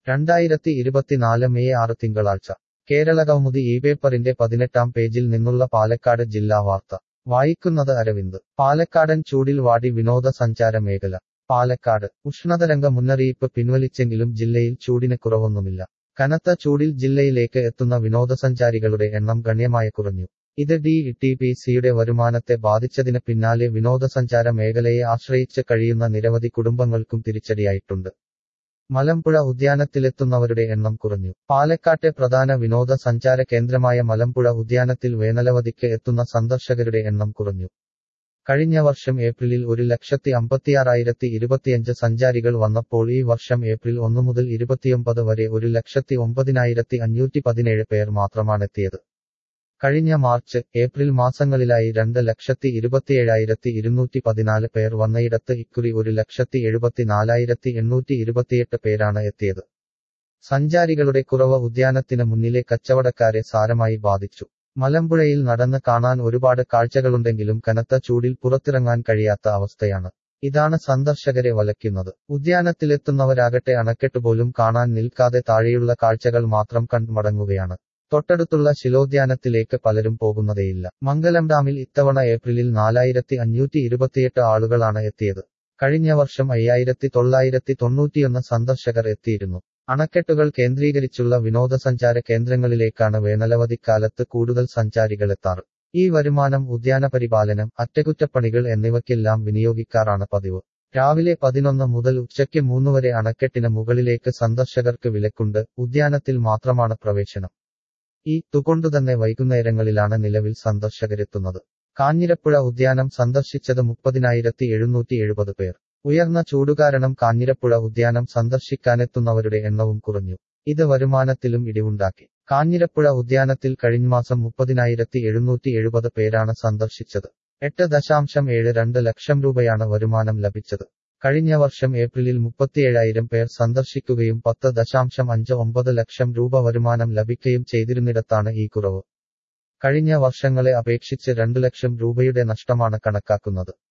രണ്ടായിരത്തി ഇരുപത്തിനാല് മെയ് ആറ് തിങ്കളാഴ്ച കേരള കൗമുദി ഈ പേപ്പറിന്റെ പതിനെട്ടാം പേജിൽ നിന്നുള്ള പാലക്കാട് ജില്ലാ വാർത്ത വായിക്കുന്നത് അരവിന്ദ് പാലക്കാടൻ ചൂടിൽ വാടി വിനോദസഞ്ചാര മേഖല പാലക്കാട് ഉഷ്ണതരംഗ മുന്നറിയിപ്പ് പിൻവലിച്ചെങ്കിലും ജില്ലയിൽ ചൂടിന് കുറവൊന്നുമില്ല കനത്ത ചൂടിൽ ജില്ലയിലേക്ക് എത്തുന്ന വിനോദസഞ്ചാരികളുടെ എണ്ണം ഗണ്യമായി കുറഞ്ഞു ഇത് ഡി ടി പി സിയുടെ വരുമാനത്തെ ബാധിച്ചതിന് പിന്നാലെ വിനോദസഞ്ചാര മേഖലയെ ആശ്രയിച്ച് കഴിയുന്ന നിരവധി കുടുംബങ്ങൾക്കും തിരിച്ചടിയായിട്ടുണ്ട് മലമ്പുഴ ഉദ്യാനത്തിലെത്തുന്നവരുടെ എണ്ണം കുറഞ്ഞു പാലക്കാട്ടെ പ്രധാന വിനോദസഞ്ചാര കേന്ദ്രമായ മലമ്പുഴ ഉദ്യാനത്തിൽ വേനലവധിക്ക് എത്തുന്ന സന്ദർശകരുടെ എണ്ണം കുറഞ്ഞു കഴിഞ്ഞ വർഷം ഏപ്രിലിൽ ഒരു ലക്ഷത്തി അമ്പത്തിയാറായിരത്തി ഇരുപത്തിയഞ്ച് സഞ്ചാരികൾ വന്നപ്പോൾ ഈ വർഷം ഏപ്രിൽ ഒന്നു മുതൽ ഇരുപത്തിയൊമ്പത് വരെ ഒരു ലക്ഷത്തി ഒമ്പതിനായിരത്തി അഞ്ഞൂറ്റി പതിനേഴ് പേർ മാത്രമാണെത്തിയത് കഴിഞ്ഞ മാർച്ച് ഏപ്രിൽ മാസങ്ങളിലായി രണ്ട് ലക്ഷത്തി ഇരുപത്തിയേഴായിരത്തി ഇരുന്നൂറ്റി പതിനാല് പേർ വന്നയിടത്ത് ഇക്കുറി ഒരു ലക്ഷത്തി എഴുപത്തിനാലായിരത്തി എണ്ണൂറ്റി ഇരുപത്തിയെട്ട് പേരാണ് എത്തിയത് സഞ്ചാരികളുടെ കുറവ് ഉദ്യാനത്തിന് മുന്നിലെ കച്ചവടക്കാരെ സാരമായി ബാധിച്ചു മലമ്പുഴയിൽ നടന്ന് കാണാൻ ഒരുപാട് കാഴ്ചകളുണ്ടെങ്കിലും കനത്ത ചൂടിൽ പുറത്തിറങ്ങാൻ കഴിയാത്ത അവസ്ഥയാണ് ഇതാണ് സന്ദർശകരെ വലയ്ക്കുന്നത് ഉദ്യാനത്തിലെത്തുന്നവരാകട്ടെ അണക്കെട്ട് പോലും കാണാൻ നിൽക്കാതെ താഴെയുള്ള കാഴ്ചകൾ മാത്രം കണ്ടുമടങ്ങുകയാണ് തൊട്ടടുത്തുള്ള ശിലോദ്യാനത്തിലേക്ക് പലരും പോകുന്നതേയില്ല മംഗലം ഡാമിൽ ഇത്തവണ ഏപ്രിലിൽ നാലായിരത്തി അഞ്ഞൂറ്റി ഇരുപത്തിയെട്ട് ആളുകളാണ് എത്തിയത് കഴിഞ്ഞ വർഷം അയ്യായിരത്തി തൊള്ളായിരത്തി തൊണ്ണൂറ്റിയൊന്ന് സന്ദർശകർ എത്തിയിരുന്നു അണക്കെട്ടുകൾ കേന്ദ്രീകരിച്ചുള്ള വിനോദസഞ്ചാര കേന്ദ്രങ്ങളിലേക്കാണ് വേനലവധിക്കാലത്ത് കൂടുതൽ സഞ്ചാരികൾ എത്താറ് ഈ വരുമാനം ഉദ്യാന പരിപാലനം അറ്റകുറ്റപ്പണികൾ എന്നിവയ്ക്കെല്ലാം വിനിയോഗിക്കാറാണ് പതിവ് രാവിലെ പതിനൊന്ന് മുതൽ ഉച്ചയ്ക്ക് മൂന്ന് വരെ അണക്കെട്ടിന് മുകളിലേക്ക് സന്ദർശകർക്ക് വിലക്കുണ്ട് ഉദ്യാനത്തിൽ മാത്രമാണ് പ്രവേശനം ഈ തുകൊണ്ടുതന്നെ വൈകുന്നേരങ്ങളിലാണ് നിലവിൽ സന്ദർശകരെത്തുന്നത് കാഞ്ഞിരപ്പുഴ ഉദ്യാനം സന്ദർശിച്ചത് മുപ്പതിനായിരത്തി എഴുന്നൂറ്റി എഴുപത് പേർ ഉയർന്ന ചൂടുകാരണം കാഞ്ഞിരപ്പുഴ ഉദ്യാനം സന്ദർശിക്കാനെത്തുന്നവരുടെ എണ്ണവും കുറഞ്ഞു ഇത് വരുമാനത്തിലും ഇടിവുണ്ടാക്കി കാഞ്ഞിരപ്പുഴ ഉദ്യാനത്തിൽ കഴിഞ്ഞമാസം മുപ്പതിനായിരത്തി എഴുന്നൂറ്റി എഴുപത് പേരാണ് സന്ദർശിച്ചത് എട്ട് ദശാംശം ഏഴ് രണ്ട് ലക്ഷം രൂപയാണ് വരുമാനം ലഭിച്ചത് കഴിഞ്ഞ വർഷം ഏപ്രിലിൽ മുപ്പത്തിയേഴായിരം പേർ സന്ദർശിക്കുകയും പത്ത് ദശാംശം അഞ്ച് ഒമ്പത് ലക്ഷം രൂപ വരുമാനം ലഭിക്കുകയും ചെയ്തിരുന്നിടത്താണ് ഈ കുറവ് കഴിഞ്ഞ വർഷങ്ങളെ അപേക്ഷിച്ച് രണ്ടു ലക്ഷം രൂപയുടെ നഷ്ടമാണ് കണക്കാക്കുന്നത്